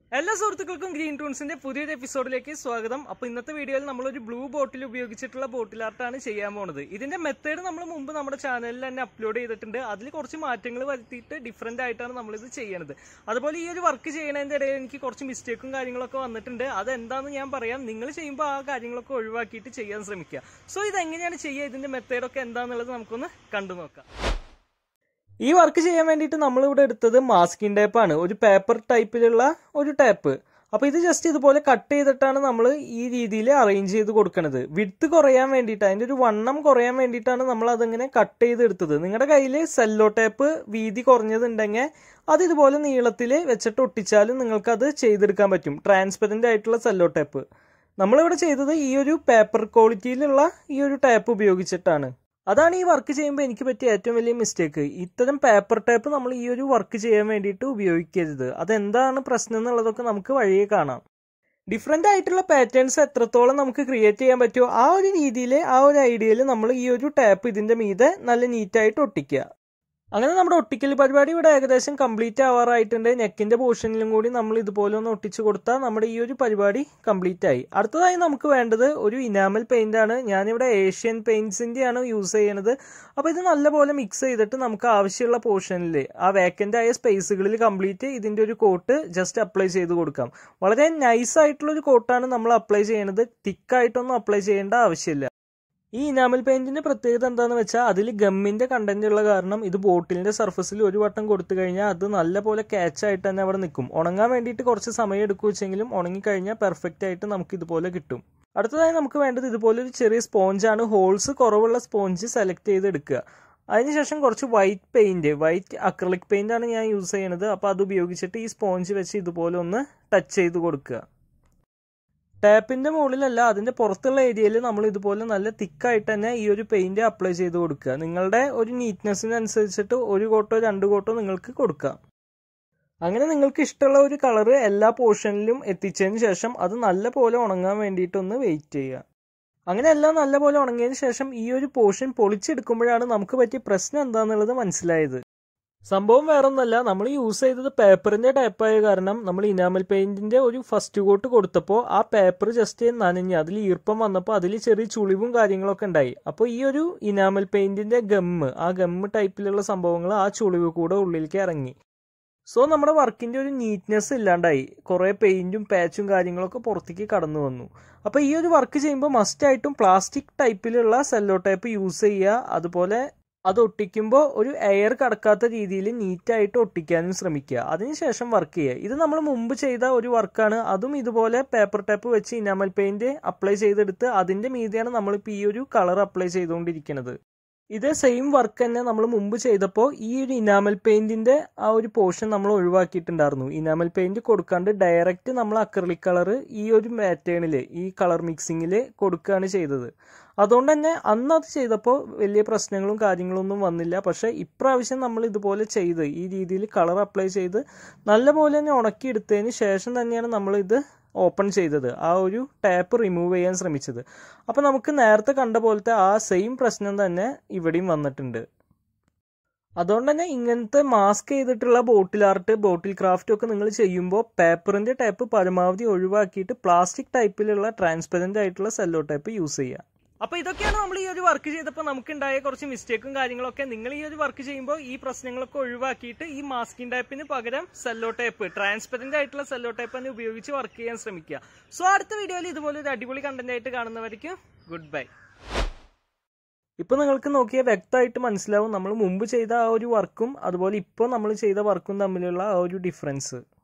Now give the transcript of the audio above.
എല്ലാ സുഹൃത്തുക്കൾക്കും ഗ്രീൻ ടൂൺസിന്റെ പുതിയൊരു എപ്പിസോഡിലേക്ക് സ്വാഗതം അപ്പൊ ഇന്നത്തെ വീഡിയോയിൽ നമ്മൾ ഒരു ബ്ലൂ ബോട്ടിൽ ഉപയോഗിച്ചിട്ടുള്ള ബോട്ടിൽ ആർട്ടാണ് ചെയ്യാൻ പോണത് ഇതിന്റെ മെത്തേഡ് നമ്മൾ മുമ്പ് നമ്മുടെ ചാനലിൽ തന്നെ അപ്ലോഡ് ചെയ്തിട്ടുണ്ട് അതിൽ കുറച്ച് മാറ്റങ്ങൾ വരുത്തിയിട്ട് ഡിഫറെന്റ് ആയിട്ടാണ് നമ്മൾ ഇത് ചെയ്യണത് അതുപോലെ ഈ ഒരു വർക്ക് ചെയ്യണതിന്റെ ഇടയിൽ എനിക്ക് കുറച്ച് മിസ്റ്റേക്കും കാര്യങ്ങളൊക്കെ വന്നിട്ടുണ്ട് അതെന്താണെന്ന് ഞാൻ പറയാം നിങ്ങൾ ചെയ്യുമ്പോൾ ആ കാര്യങ്ങളൊക്കെ ഒഴിവാക്കിയിട്ട് ചെയ്യാൻ ശ്രമിക്കുക സോ ഇത് എങ്ങനെയാണ് ചെയ്യുക ഇതിന്റെ മെത്തേഡൊക്കെ എന്താണെന്നുള്ളത് നമുക്കൊന്ന് കണ്ടു നോക്കാം ഈ വർക്ക് ചെയ്യാൻ വേണ്ടിയിട്ട് നമ്മൾ ഇവിടെ എടുത്തത് മാസ്കിൻ ടേപ്പാണ് ഒരു പേപ്പർ ടൈപ്പിലുള്ള ഒരു ടേപ്പ് അപ്പോൾ ഇത് ജസ്റ്റ് ഇതുപോലെ കട്ട് ചെയ്തിട്ടാണ് നമ്മൾ ഈ രീതിയിൽ അറേഞ്ച് ചെയ്ത് കൊടുക്കുന്നത് വിഡ്ത്ത് കുറയാൻ വേണ്ടിയിട്ട് അതിൻ്റെ ഒരു വണ്ണം കുറയാൻ വേണ്ടിയിട്ടാണ് നമ്മൾ അതിങ്ങനെ കട്ട് ചെയ്തെടുത്തത് നിങ്ങളുടെ കയ്യിൽ സെല്ലോ ടേപ്പ് വീതി കുറഞ്ഞതുണ്ടെങ്കിൽ അത് ഇതുപോലെ നീളത്തിൽ വെച്ചിട്ട് ഒട്ടിച്ചാലും നിങ്ങൾക്കത് ചെയ്തെടുക്കാൻ പറ്റും ട്രാൻസ്പെറൻ്റ് ആയിട്ടുള്ള സെല്ലോ ടേപ്പ് നമ്മളിവിടെ ചെയ്തത് ഈ ഒരു പേപ്പർ ക്വാളിറ്റിയിലുള്ള ഈ ഒരു ടേപ്പ് ഉപയോഗിച്ചിട്ടാണ് അതാണ് ഈ വർക്ക് ചെയ്യുമ്പോൾ എനിക്ക് പറ്റിയ ഏറ്റവും വലിയ മിസ്റ്റേക്ക് ഇത്തരം പേപ്പർ ടേപ്പ് നമ്മൾ ഈ ഒരു വർക്ക് ചെയ്യാൻ വേണ്ടിയിട്ട് ഉപയോഗിക്കരുത് അതെന്താണ് പ്രശ്നം എന്നുള്ളതൊക്കെ നമുക്ക് വഴിയെ കാണാം ഡിഫറെൻ്റ് ആയിട്ടുള്ള പാറ്റേൺസ് എത്രത്തോളം നമുക്ക് ക്രിയേറ്റ് ചെയ്യാൻ പറ്റുമോ ആ ഒരു രീതിയിൽ ആ ഒരു ഐഡിയയിൽ നമ്മൾ ഈ ഒരു ടാപ്പ് ഇതിൻ്റെ മീതെ നല്ല നീറ്റായിട്ട് ഒട്ടിക്കുക അങ്ങനെ നമ്മുടെ ഒട്ടിക്കൽ പരിപാടി ഇവിടെ ഏകദേശം കംപ്ലീറ്റ് ആവാറായിട്ടുണ്ട് നെക്കിന്റെ പോർഷനിലും കൂടി നമ്മൾ ഇതുപോലെ ഒന്ന് ഒട്ടിച്ചു കൊടുത്താൽ നമ്മുടെ ഈ ഒരു പരിപാടി കംപ്ലീറ്റ് ആയി അടുത്തതായി നമുക്ക് വേണ്ടത് ഒരു ഇനാമൽ പെയിന്റ് ആണ് ഞാനിവിടെ ഏഷ്യൻ പെയിന്റ്സിന്റെ ആണ് യൂസ് ചെയ്യുന്നത് അപ്പോൾ ഇത് നല്ലപോലെ മിക്സ് ചെയ്തിട്ട് നമുക്ക് ആവശ്യമുള്ള പോർഷനിൽ ആ വേക്കൻ്റ് ആയ സ്പേസുകളിൽ കംപ്ലീറ്റ് ഇതിന്റെ ഒരു കോട്ട് ജസ്റ്റ് അപ്ലൈ ചെയ്ത് കൊടുക്കാം വളരെ നൈസ് ആയിട്ടുള്ള ഒരു കോട്ടാണ് നമ്മൾ അപ്ലൈ ചെയ്യുന്നത് തിക്കായിട്ടൊന്നും അപ്ലൈ ചെയ്യേണ്ട ആവശ്യമില്ല ഈ ഇനാമൽ പെയിന്റിന്റെ പ്രത്യേകത എന്താണെന്ന് വെച്ചാൽ അതിൽ ഗമ്മിന്റെ കണ്ടന്റ് ഉള്ള കാരണം ഇത് ബോട്ടിലിന്റെ സർഫസിൽ ഒരു വട്ടം കൊടുത്തു കഴിഞ്ഞാൽ അത് നല്ലപോലെ ക്യാച്ച് ആയിട്ട് തന്നെ അവിടെ നിൽക്കും ഉണങ്ങാൻ വേണ്ടിയിട്ട് കുറച്ച് സമയം എടുക്കും വെച്ചെങ്കിലും ഉണങ്ങിക്കഴിഞ്ഞാൽ പെർഫെക്റ്റ് ആയിട്ട് നമുക്ക് ഇതുപോലെ കിട്ടും അടുത്തതായി നമുക്ക് വേണ്ടത് ഇതുപോലെ ഒരു ചെറിയ സ്പോഞ്ചാണ് ഹോൾസ് കുറവുള്ള സ്പോഞ്ച് സെലക്ട് ചെയ്ത് എടുക്കുക അതിനുശേഷം കുറച്ച് white paint white acrylic paint ആണ് ഞാൻ യൂസ് ചെയ്യുന്നത് അപ്പോൾ അത് ഉപയോഗിച്ചിട്ട് ഈ സ്പോഞ്ച് വെച്ച് ഇതുപോലെ ഒന്ന് ടച്ച് ചെയ്ത് കൊടുക്കുക ടാപ്പിന്റെ മുകളിലല്ല അതിന്റെ പുറത്തുള്ള ഏരിയയിൽ നമ്മൾ ഇതുപോലെ നല്ല തിക്കായിട്ട് തന്നെ ഈ ഒരു പെയിന്റ് അപ്ലൈ ചെയ്ത് കൊടുക്കുക നിങ്ങളുടെ ഒരു നീറ്റ്നെസ്സിനനുസരിച്ചിട്ട് ഒരു കോട്ടോ രണ്ട് കോട്ടോ നിങ്ങൾക്ക് കൊടുക്കാം അങ്ങനെ നിങ്ങൾക്ക് ഇഷ്ടമുള്ള ഒരു കളറ് എല്ലാ പോർഷനിലും എത്തിച്ചതിന് ശേഷം അത് നല്ല പോലെ ഉണങ്ങാൻ വേണ്ടിയിട്ടൊന്ന് വെയിറ്റ് ചെയ്യുക അങ്ങനെ എല്ലാം നല്ലപോലെ ഉണങ്ങിയതിന് ശേഷം ഈ ഒരു പോർഷൻ പൊളിച്ചെടുക്കുമ്പോഴാണ് നമുക്ക് പറ്റിയ പ്രശ്നം എന്താണെന്നുള്ളത് മനസ്സിലായത് സംഭവം വേറൊന്നല്ല നമ്മൾ യൂസ് ചെയ്തത് പേപ്പറിന്റെ ടൈപ്പായ കാരണം നമ്മൾ ഇനാമൽ പെയിന്റിന്റെ ഒരു ഫസ്റ്റ് കോട്ട് കൊടുത്തപ്പോൾ ആ പേപ്പർ ജസ്റ്റ് നനഞ്ഞ് അതിൽ ഈർപ്പം വന്നപ്പോൾ അതിൽ ചെറിയ ചുളിവും കാര്യങ്ങളൊക്കെ ഉണ്ടായി അപ്പോൾ ഈ ഒരു ഇനാമൽ പെയിന്റിന്റെ ഗമ്മ് ആ ഗമ്മ് ടൈപ്പിലുള്ള സംഭവങ്ങൾ ആ ചുളിവ് കൂടെ ഉള്ളിലേക്ക് ഇറങ്ങി സോ നമ്മുടെ വർക്കിന്റെ ഒരു നീറ്റ്നെസ് ഇല്ലാണ്ടായി കുറേ പെയിന്റും പാച്ചും കാര്യങ്ങളൊക്കെ പുറത്തേക്ക് കടന്നു വന്നു അപ്പോൾ ഈ ഒരു വർക്ക് ചെയ്യുമ്പോൾ മസ്റ്റ് ആയിട്ടും പ്ലാസ്റ്റിക് ടൈപ്പിലുള്ള സെല്ലോ ടൈപ്പ് യൂസ് ചെയ്യുക അതുപോലെ അത് ഒട്ടിക്കുമ്പോൾ ഒരു എയർ കടക്കാത്ത രീതിയിൽ നീറ്റായിട്ട് ഒട്ടിക്കാനും ശ്രമിക്കുക അതിനുശേഷം വർക്ക് ചെയ്യുക ഇത് നമ്മൾ മുമ്പ് ചെയ്ത ഒരു വർക്കാണ് അതും ഇതുപോലെ പേപ്പർ ടേപ്പ് വെച്ച് ഇനാമൽ പെയിന്റ് അപ്ലൈ ചെയ്തെടുത്ത് അതിന്റെ മീതെയാണ് നമ്മളിപ്പോൾ ഈ ഒരു കളർ അപ്ലൈ ചെയ്തുകൊണ്ടിരിക്കുന്നത് ഇതേ സെയിം വർക്ക് തന്നെ നമ്മൾ മുമ്പ് ചെയ്തപ്പോൾ ഈ ഒരു ഇനാമൽ പെയിന്റിന്റെ ആ ഒരു പോർഷൻ നമ്മൾ ഒഴിവാക്കിയിട്ടുണ്ടായിരുന്നു ഇനാമൽ പെയിന്റ് കൊടുക്കാണ്ട് ഡയറക്റ്റ് നമ്മൾ അക്രലിക് കളർ ഈ ഒരു പാറ്റേണിൽ ഈ കളർ മിക്സിങ്ങിൽ കൊടുക്കുകയാണ് ചെയ്തത് അതുകൊണ്ട് തന്നെ അന്ന് അത് ചെയ്തപ്പോൾ വലിയ പ്രശ്നങ്ങളും കാര്യങ്ങളൊന്നും വന്നില്ല പക്ഷേ ഇപ്രാവശ്യം നമ്മൾ ഇതുപോലെ ചെയ്ത് ഈ രീതിയിൽ കളർ അപ്ലൈ ചെയ്ത് നല്ലപോലെ തന്നെ ഉണക്കിയെടുത്തതിന് ശേഷം തന്നെയാണ് നമ്മൾ ഇത് ഓപ്പൺ ചെയ്തത് ആ ഒരു ടാപ്പ് റിമൂവ് ചെയ്യാൻ ശ്രമിച്ചത് അപ്പോൾ നമുക്ക് നേരത്തെ കണ്ട പോലത്തെ ആ സെയിം പ്രശ്നം തന്നെ ഇവിടെയും വന്നിട്ടുണ്ട് അതുകൊണ്ട് തന്നെ ഇങ്ങനത്തെ മാസ്ക് ചെയ്തിട്ടുള്ള ബോട്ടിൽ ആർട്ട് ബോട്ടിൽ ക്രാഫ്റ്റ് ഒക്കെ നിങ്ങൾ ചെയ്യുമ്പോൾ പേപ്പറിന്റെ ടൈപ്പ് പരമാവധി ഒഴിവാക്കിയിട്ട് പ്ലാസ്റ്റിക് ടൈപ്പിലുള്ള ട്രാൻസ്പെറന്റ് ആയിട്ടുള്ള സെല്ലോ ടൈപ്പ് യൂസ് ചെയ്യുക അപ്പൊ ഇതൊക്കെയാണ് നമ്മൾ ഈ ഒരു വർക്ക് ചെയ്തപ്പോൾ നമുക്കുണ്ടായ കുറച്ച് മിസ്റ്റേക്കും കാര്യങ്ങളൊക്കെ നിങ്ങൾ ഈ ഒരു വർക്ക് ചെയ്യുമ്പോൾ ഈ പ്രശ്നങ്ങളൊക്കെ ഒഴിവാക്കിയിട്ട് ഈ മാസ്കിൻ ടൈപ്പിന് പകരം സെല്ലോ ടൈപ്പ് ട്രാൻസ്പെറന്റ് ആയിട്ടുള്ള സെല്ലോ ടൈപ്പ് തന്നെ ഉപയോഗിച്ച് വർക്ക് ചെയ്യാൻ ശ്രമിക്കുക സോ അടുത്ത വീഡിയോയിൽ ഇതുപോലെ ഒരു അടിപൊളി കണ്ടന്റ് ആയിട്ട് കാണുന്നവരേക്കും ഗുഡ് ബൈ ഇപ്പൊ നിങ്ങൾക്ക് നോക്കിയാൽ വ്യക്തമായിട്ട് മനസ്സിലാവും നമ്മൾ മുമ്പ് ചെയ്ത ആ ഒരു വർക്കും അതുപോലെ ഇപ്പോൾ നമ്മൾ ചെയ്ത വർക്കും തമ്മിലുള്ള ആ ഒരു ഡിഫറൻസ്